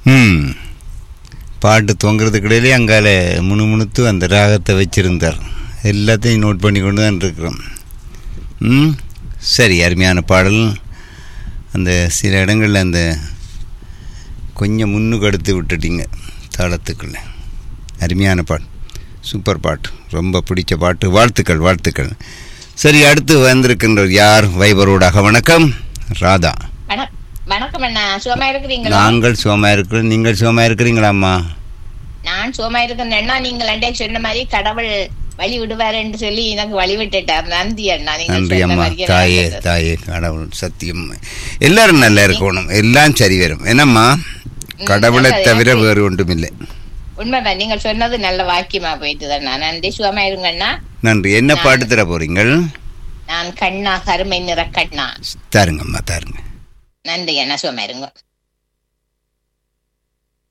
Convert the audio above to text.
ம் பாட்டு தொங்குறதுக்கு இடையிலே அங்கால முணுமுணுத்து அந்த ராகத்தை வச்சிருந்தார் எல்லாத்தையும் நோட் பண்ணி கொண்டு தான் இருக்கிறோம் ம் சரி அருமையான பாடல் அந்த சில இடங்களில் அந்த கொஞ்சம் முன்னுக்கு அடுத்து விட்டுட்டீங்க தாளத்துக்குள்ள அருமையான பாட்டு சூப்பர் பாட்டு ரொம்ப பிடிச்ச பாட்டு வாழ்த்துக்கள் வாழ்த்துக்கள் சரி அடுத்து வந்திருக்கின்றவர் யார் வைபரோடாக வணக்கம் ராதா வணக்- வணக்கம் அண்ணா சுகமா இருக்கிறீங்களா நாங்கள் சுகமாக இருக்கிறோம் நீங்கள் சுகமாக இருக்கிறீங்களாம்மா நான் சுகமா இருக்கிறேன் அண்ணா நீங்கள் அண்டே சொன்ன மாதிரி கடவுள் வழி விடுவாருன்னு சொல்லி எனக்கு வழி விட்டுட்டார் நன்றி அண்ணா நீங்கள் நன்றி சொன்ன அம்மா மாதிரியே தாயே நடந்தது. தாயே கடவுள் சத்தியம் எல்லாரும் நல்லா இருக்கணும் எல்லாம் சரி வரும் என்னம்மா கடவுளை நல்லது, தவிர நன்றி. வேறு ஒன்றும் இல்லை உண்மைதான் நீங்கள் சொன்னது நல்ல வாக்கியமா போயிட்டு அண்ணா நன்றி சுகமா இருங்க அண்ணா நன்றி என்ன பாட்டு தர போறீங்கள் நான் கண்ணா கருமை நிற கண்ணா தாருங்கம்மா தாருங்க நன்றி அண்ணா சுகமா இருங்க